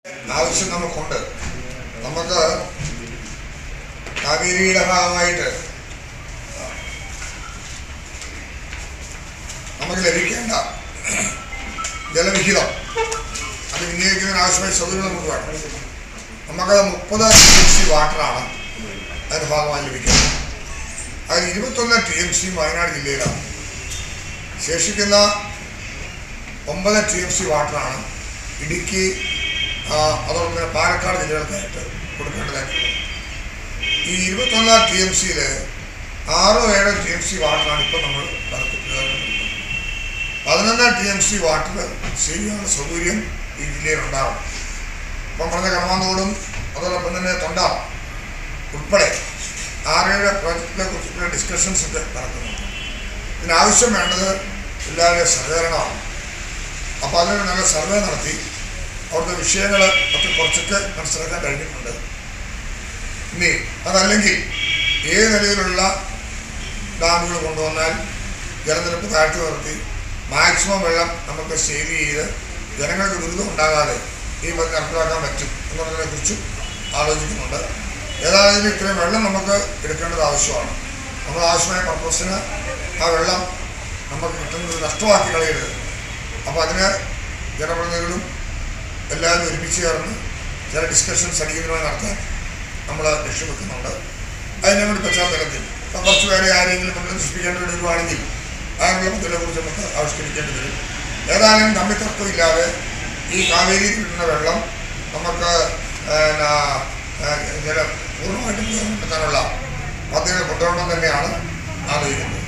ആവശ്യം നമുക്കുണ്ട് നമുക്ക് കാവേരിയുടെ ഭാഗമായിട്ട് നമുക്ക് ലഭിക്കേണ്ട ജലവിഹിതം അത് വിനിയോഗിക്കുന്നതിന് ആവശ്യമായ സൗകര്യം നമുക്ക് വേണം നമുക്കത് മുപ്പത് ടി എം സി വാട്ടറാണ് അതിൻ്റെ ഭാഗമായി ലഭിക്കുന്നത് അതിൽ ഇരുപത്തൊന്ന് ടി എം സി വയനാട് ജില്ലയിലാണ് ശേഷിക്കുന്ന ഒമ്പത് ടി എം സി വാട്ടറാണ് ഇടുക്കി ആ, അതോടൊപ്പം തന്നെ പാലക്കാട് ജില്ലകൾക്കായിട്ട് കൊടുക്കേണ്ടതായിട്ടുള്ളത് ഈ ഇരുപത്തൊന്ന് ടി എം സിയിൽ ആറോ ഏഴോ ടി എം സി വാട്ടറാണ് ഇപ്പോൾ നമ്മൾ നടത്തി പ്രയോജനപ്പെടുത്തുന്നത് പതിനൊന്ന് ടി എം സി വാട്ടർ ചെയ്യാനുള്ള സൗകര്യം ഈ ജില്ലയിലുണ്ടാകും ഇപ്പം പറഞ്ഞ കർമാന്തോടും അതോടൊപ്പം തന്നെ തൊണ്ട ഉൾപ്പെടെ ആറേഴ് പ്രോജക്റ്റിനെ കുറിച്ചുള്ള ഡിസ്കഷൻസ് ഒക്കെ നടക്കുന്നുണ്ട് ഇതിനാവശ്യം വേണ്ടത് എല്ലാവരുടെയും സഹകരണമാണ് അപ്പോൾ അതിനൊരു നല്ല സർവേ നടത്തി അവിടുത്തെ വിഷയങ്ങൾ ഒക്കെ കുറച്ചൊക്കെ മനസ്സിലാക്കാൻ കഴിഞ്ഞിട്ടുണ്ട് ഇനി അതല്ലെങ്കിൽ ഏത് നിലയിലുള്ള ഡാമുകൾ കൊണ്ടുവന്നാൽ ജലനിരപ്പ് താഴ്ത്തി നിർത്തി മാക്സിമം വെള്ളം നമുക്ക് സേവ് ചെയ്ത് ജനങ്ങൾക്ക് ദുരിതം ഉണ്ടാകാതെ ഈ പദ്ധതി നടപ്പിലാക്കാൻ പറ്റും എന്നുള്ളതിനെ കുറിച്ചും ആലോചിക്കുന്നുണ്ട് ഏതായാലും ഇത്രയും വെള്ളം നമുക്ക് എടുക്കേണ്ടത് ആവശ്യമാണ് നമ്മൾ ആവശ്യമായ പർപ്പസിന് ആ വെള്ളം നമുക്ക് കിട്ടുന്നത് നഷ്ടമാക്കി കളയരുത് അപ്പോൾ അതിന് ജനപ്രതിനിധികളും എല്ലാവരും ഒരുമിച്ച് ചേർന്ന് ചില ഡിസ്കഷൻസ് അടിയന്തരമായി നടത്താൻ നമ്മൾ ലക്ഷ്യം വെക്കുന്നുണ്ട് അതിനെ കൂടി പശ്ചാത്തലത്തിൽ ഇപ്പം കുറച്ച് പേരെ ആരെങ്കിലും നമ്മൾ സൃഷ്ടിക്കേണ്ടി വരുവാണെങ്കിൽ അതിനുള്ള പദ്ധതിയെ കുറിച്ച് നമുക്ക് ആവിഷ്കരിക്കേണ്ടി വരും ഏതായാലും തമ്മിൽ തർക്കമില്ലാതെ ഈ കാവേരിയിൽ കിട്ടുന്ന വെള്ളം നമുക്ക് പിന്നെ, ഏഹ്, ജലം പൂർണ്ണമായിട്ടും ഉപയോഗപ്പെടുത്താനുള്ള പദ്ധതികൾ കൊണ്ടുവരണം തന്നെയാണ് ആലോചിക്കുന്നത്